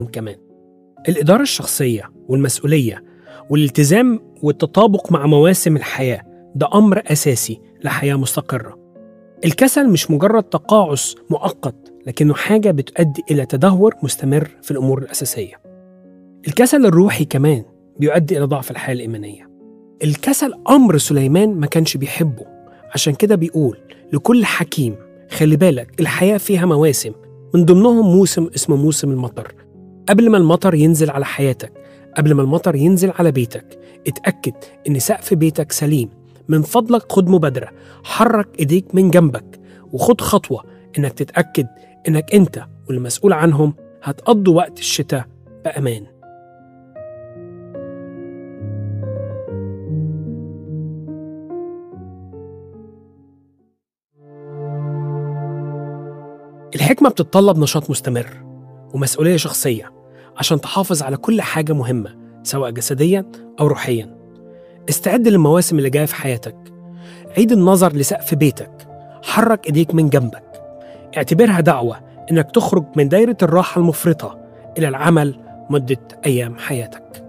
كمان الإدارة الشخصية والمسؤولية والالتزام والتطابق مع مواسم الحياة ده أمر أساسي لحياة مستقرة الكسل مش مجرد تقاعس مؤقت لكنه حاجة بتؤدي إلى تدهور مستمر في الأمور الأساسية الكسل الروحي كمان بيؤدي إلى ضعف الحياة الإيمانية الكسل أمر سليمان ما كانش بيحبه عشان كده بيقول لكل حكيم خلي بالك الحياة فيها مواسم من ضمنهم موسم اسمه موسم المطر قبل ما المطر ينزل على حياتك قبل ما المطر ينزل على بيتك اتأكد إن سقف بيتك سليم من فضلك خد مبادرة حرك إيديك من جنبك وخد خطوة إنك تتأكد إنك أنت والمسؤول عنهم هتقضوا وقت الشتاء بأمان الحكمة بتتطلب نشاط مستمر ومسؤولية شخصية عشان تحافظ على كل حاجة مهمة سواء جسديا أو روحيا استعد للمواسم اللي جاية في حياتك عيد النظر لسقف بيتك حرك إيديك من جنبك اعتبرها دعوة إنك تخرج من دايرة الراحة المفرطة إلى العمل مدة أيام حياتك